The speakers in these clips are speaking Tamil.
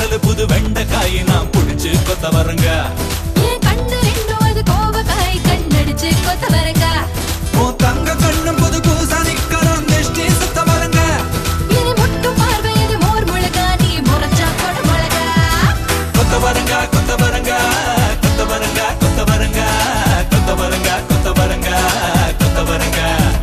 சுண்டல் புது வெண்டைக்காய் நான் புடிச்சு கொத்த வரங்க என் கண்ணு ரெண்டும் அது கோவக்காய் கண்ணடிச்சு கொத்த வரங்க உன் தங்க கண்ணும் புது புதுசா நிக்கணும் திருஷ்டி சுத்த வரங்க இனி முட்டும் பார்வை அது மோர் முழகா நீ முறைச்சா கொட முழகா கொத்த வரங்க கொத்த வரங்க கொத்த வரங்க கொத்த வரங்க கொத்த வரங்க கொத்த வரங்க கொத்த வரங்க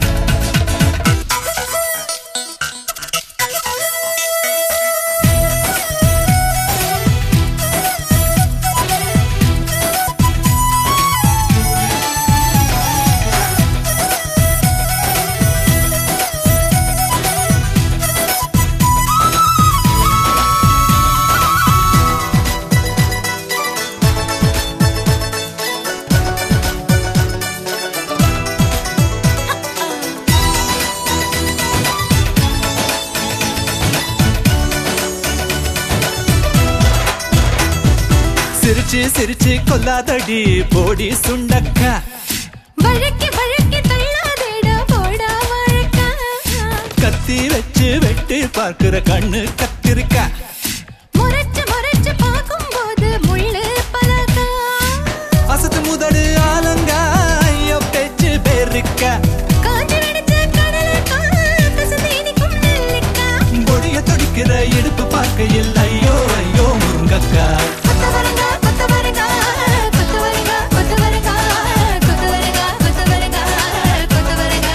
சிரிச்சு சிரிச்சு கொல்லாதடி போடி சுண்டக்கா வழக்கி வழக்கி தள்ளாதேடா போடா வழக்கா கத்தி வச்சு வெட்டி பார்க்கிற கண்ணு கத்திரிக்கா முறைச்சு முறைச்சு பார்க்கும்போது முள்ளு பலகா அசத்து முதடு ஆலங்க ஐயோ பேச்சு பேருக்கா காஞ்சி வெடிச்ச கடலுக்கா கசந்து இனிக்கும் நெல்லிக்கா பொடிய துடிக்கிற இடுப்பு பார்க்கையில் ஐயோ ஐயோ முருங்கக்கா கொத்த வரங்கா கொத்த வரங்கா கொத்த வரங்கா கொத்த வரங்கா கொத்த வரங்கா கொத்த வரங்கா கொத்த வரங்கா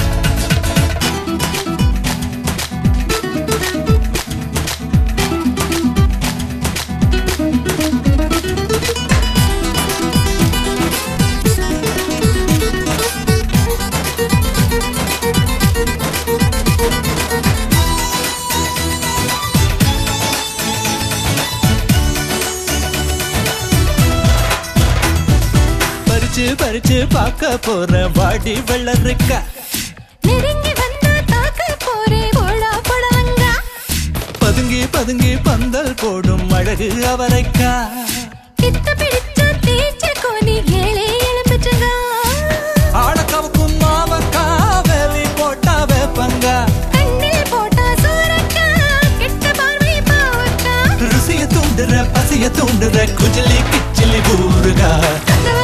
பறிச்சு பறிச்சு பார்க்க போற வாடி வெள்ளரிக்கா நெருங்கி வந்தா தாக்க போரே போடா புடலங்கா பதுங்கி பதுங்கி பந்தல் போடும் அழகு அவரைக்கா பித்த பிடிச்ச தேய்ச்ச கோனி ஏழே எலும்பிச்சங்கா ஆடக்கவுக்கும் மாவக்கா வேலி போட்டா வேப்பங்கா கண்ணில் போட்டா சூரக்கா கெட்ட பார்வை பாவக்கா ருசிய தூண்டுற பசிய தூண்டுற குஜலி கிச்சிலி ஊருகா கொத்த